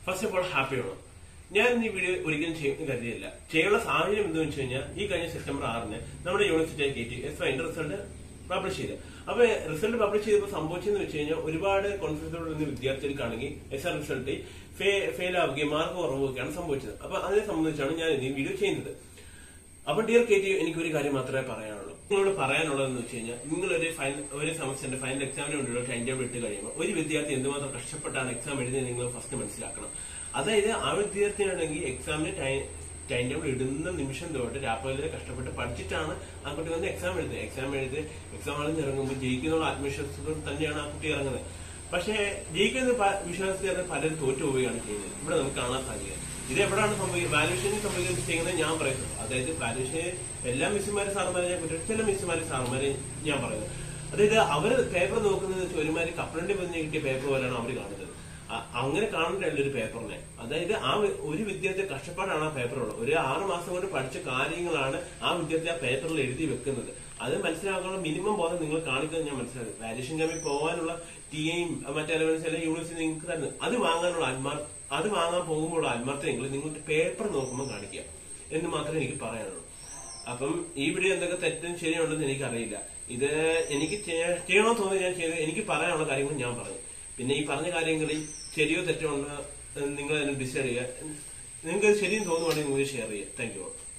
first of all happy Onam ഞാൻ ഇന്ന് ഈ വീഡിയോ ഒരിക്കലും ചെയ്യുന്ന കരുതിയില്ല ചെയ്യാനുള്ള സാഹചര്യം എന്താണെന്ന് വെച്ച് കഴിഞ്ഞാൽ ഈ കഴിഞ്ഞ സെപ്റ്റംബർ ആറിന് നമ്മുടെ യൂണിവേഴ്സിറ്റി കയറ്റി എസ് വൈൻ്റെ റിസൾട്ട് പബ്ലിഷ് ചെയ്ത് അപ്പൊ റിസൾട്ട് പബ്ലിഷ് ചെയ്തപ്പോൾ സംഭവിച്ചെന്ന് വെച്ച് കഴിഞ്ഞാൽ ഒരുപാട് കോൺഫിഡൻസോട് നിന്ന് വിദ്യാർത്ഥികൾക്കാണെങ്കിൽ എസ് ആർ റിസൾട്ട് ഫെയിൽ ആവുകയും മാർക്ക് കുറവുകയൊക്കെയാണ് സംഭവിച്ചത് അപ്പൊ അതിനെ സംബന്ധിച്ചാണ് ഞാൻ ഇന്ന് ഈ വീഡിയോ ചെയ്യുന്നത് അപ്പൊ ഡിയർ കെ ടി എനിക്ക് ഒരു കാര്യം മാത്രമേ പറയാനുള്ളൂ നിങ്ങളോട് പറയാനുള്ളതെന്ന് വെച്ച് കഴിഞ്ഞാൽ നിങ്ങളൊരു ഫൈനൽ ഒരു സെമസ്റ്ററിന്റെ ഫൈനൽ എക്സാമിന് വേണ്ടിയുള്ള ടൈം ടേബിൾ ഇട്ട് കഴിയുമ്പോൾ ഒരു വിദ്യാർത്ഥി എന്തുമാത്രം കഷ്ടപ്പെട്ടാണ് എക്സാം എഴുതിയത് നിങ്ങൾ ഫസ്റ്റ് മനസ്സിലാക്കണം അതായത് ആ വിദ്യാർത്ഥിയാണെങ്കിൽ എക്സാമിന് ടൈം ടൈം ടേബിൾ ഇടുന്ന നിമിഷം തൊട്ട് രാപ്പകലെ കഷ്ടപ്പെട്ട് പഠിച്ചിട്ടാണ് ആ കുട്ടി വന്ന് എക്സാം എഴുതുന്നത് എക്സാം എഴുതി എക്സാം ഹാളിൽ നിന്ന് ഇറങ്ങുമ്പോൾ ജയിക്കുന്നുള്ള ആത്മവിശ്വാസത്തോടെ തന്നെയാണ് ആ കുട്ടി ഇറങ്ങുന്നത് പക്ഷേ ജയിക്കുന്ന പ- വിശ്വാസത്തിൽ പലരും തോറ്റു പോവുകയാണ് ചെയ്യുന്നത് ഇവിടെ നമുക്ക് കാണാൻ സാധിക്കുക ഇത് എവിടെയാണ് സംഭവിക്കുന്നത് വാല്യൂഷൻ സംഭവിക്കുന്നത് ചെയ്യുന്നത് ഞാൻ പറയുന്നത് അതായത് വാല്യൂഷൻ എല്ലാ മിസ്സുമാരെ സാറുമാരെ ഞാൻ കുറ്റം ചില മിസ്സുമാരെ സാറുമാരെ ഞാൻ പറയുന്നത് അതായത് അവർ പേപ്പർ നോക്കുന്നത് വെച്ചാൽ ഒരുമാതിരി കപ്പലണ്ടി പതിഞ്ഞ് കിട്ടിയ പേപ്പർ പോലെയാണ് അവർ കാണുന്നത് അ- അങ്ങനെ കാണേണ്ട ഒരു പേപ്പറിനെ അതായത് ആ വി- ഒരു വിദ്യാർത്ഥി കഷ്ടപ്പാടാണ് ആ പേപ്പറുള്ളത് ഒരു ആറ് മാസം കൊണ്ട് പഠിച്ച കാര്യങ്ങളാണ് ആ വിദ്യാർത്ഥി ആ പേപ്പറിൽ എഴുതി വെക്കുന്നത് അത് മനസ്സിലാക്കാനുള്ള മിനിമം ബോധം നിങ്ങൾ കാണിക്കുന്നത് ഞാൻ മനസ്സിലാക്കി വാല്യൂഷൻ കമ്മിൽ പോകാനുള്ള ടിയും മറ്റേ അലവൻസ് അല്ലെങ്കിൽ യൂണിവേഴ്സിറ്റി നിങ്ങൾക്ക് തരുന്നത് അത് വാങ്ങാനുള്ള ആത്മാർ അത് വാങ്ങാൻ പോകുമ്പോൾ ആത്മാർത്ഥമെങ്കിൽ നിങ്ങളുടെ പേപ്പർ നോക്കുമ്പോൾ കാണിക്കുക എന്ന് മാത്രമേ എനിക്ക് പറയാനുള്ളൂ അപ്പം ഈ വീഡിയോ എന്തൊക്കെ തെറ്റും ശരിയുണ്ടെന്ന് എനിക്കറിയില്ല ഇത് എനിക്ക് ചെയ്യ- ചെയ്യണമെന്ന് തോന്നി ഞാൻ ചെയ്ത് എനിക്ക് പറയാനുള്ള കാര്യങ്ങൾ ഞാൻ പറഞ്ഞു പിന്നെ ഈ പറഞ്ഞ കാര്യങ്ങളിൽ ശരിയോ തെറ്റോ ഉണ്ടോ എന്ന് നിങ്ങൾ അതിനെ ഡിസൈഡ് ചെയ്യുക നിങ്ങൾക്ക് ശരിയും തോന്നുവാണെങ്കിൽ നിങ്ങൾ ഷെയർ ചെയ്യുക താങ്ക് യു